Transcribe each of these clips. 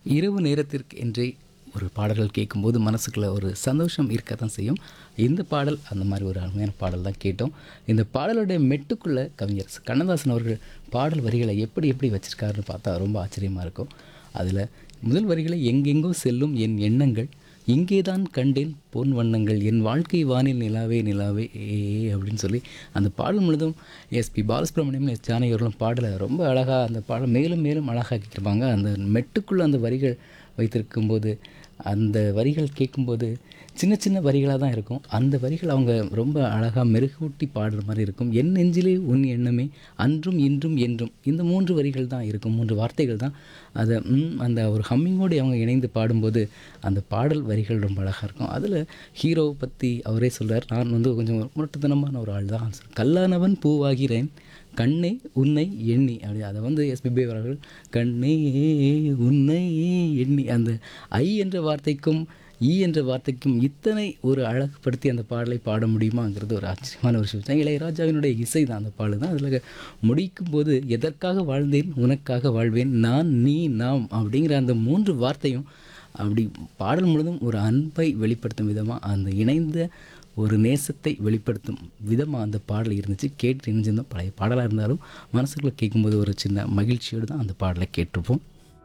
இரவு நேரத்திற்கு என்றே ஒரு பாடல்கள் கேட்கும்போது மனசுக்குள்ள ஒரு சந்தோஷம் இருக்க தான் செய்யும் இந்த பாடல் அந்த மாதிரி ஒரு அருமையான பாடல் தான் கேட்டோம் இந்த பாடலுடைய மெட்டுக்குள்ள கவிஞர் ச. கண்ணதாசன் அவர்கள் பாடல் வரிகளை எப்படி எப்படி வச்சிருக்காருன்னு பார்த்தா ரொம்ப ஆச்சரியமாக இருக்கும் அதில் முதல் வரிகளை எங்கெங்கோ செல்லும் என் எண்ணங்கள் இங்கேதான் கண்டேன் பொன் வண்ணங்கள் என் வாழ்க்கை வானில் நிலாவே நிலாவே ஏ அப்படின்னு சொல்லி அந்த பாடல் முழுதும் எஸ்பி பாலசுப்ரமணியம் எஸ் ஜானகி அவர்களும் பாடலை ரொம்ப அழகாக அந்த பாடல் மேலும் மேலும் அழகாக்கியிருப்பாங்க அந்த மெட்டுக்குள்ளே அந்த வரிகள் வைத்திருக்கும்போது அந்த வரிகள் கேட்கும்போது சின்ன சின்ன வரிகளாக தான் இருக்கும் அந்த வரிகள் அவங்க ரொம்ப அழகாக மெருகூட்டி பாடுற மாதிரி இருக்கும் என் நெஞ்சிலே உன் எண்ணமே அன்றும் இன்றும் என்றும் இந்த மூன்று வரிகள் தான் இருக்கும் மூன்று வார்த்தைகள் தான் அதை ம், அந்த ஒரு ஹம்மிங்கோடு அவங்க இணைந்து பாடும்போது அந்த பாடல் வரிகள் ரொம்ப அழகாக இருக்கும் அதில் ஹீரோவை பற்றி அவரே சொல்றார் நான் வந்து கொஞ்சம் முரட்டுத்தனமான ஒரு ஆள் தான் கல்லானவன் பூவாகிறேன் கண்ணே உன்னை எண்ணி அப்படி அதை வந்து எஸ்பிபி அவர்கள் கண்ணே உன்னை எண்ணி அந்த ஐ என்ற வார்த்தைக்கும் ஈ என்ற வார்த்தைக்கும் இத்தனை ஒரு அழகுபடுத்தி அந்த பாடலை பாட முடியுமாங்கிறது ஒரு ஆச்சரியமான ஒரு விஷயம் இளையராஜாவினுடைய இசை தான் அந்த பாடல் தான் அதில் முடிக்கும் போது எதற்காக வாழ்ந்தேன் உனக்காக வாழ்வேன் நான் நீ நாம் அப்படிங்கிற அந்த மூன்று வார்த்தையும் அப்படி பாடல் முழுதும் ஒரு அன்பை வெளிப்படுத்தும் விதமாக அந்த இணைந்த ஒரு நேசத்தை வெளிப்படுத்தும் விதமாக அந்த பாடல் இருந்துச்சு கேட்டு இணைஞ்சிருந்தோம் பழைய பாடலாக இருந்தாலும் மனசுக்குள்ளே கேட்கும்போது ஒரு சின்ன மகிழ்ச்சியோடு தான் அந்த பாடலை கேட்டிருப்போம்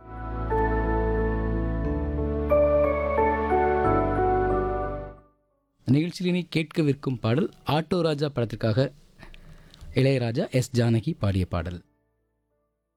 நிகழ்ச்சியில் இனி கேட்கவிருக்கும் பாடல் ஆட்டோ ராஜா படத்திற்காக இளையராஜா எஸ் ஜானகி பாடிய பாடல்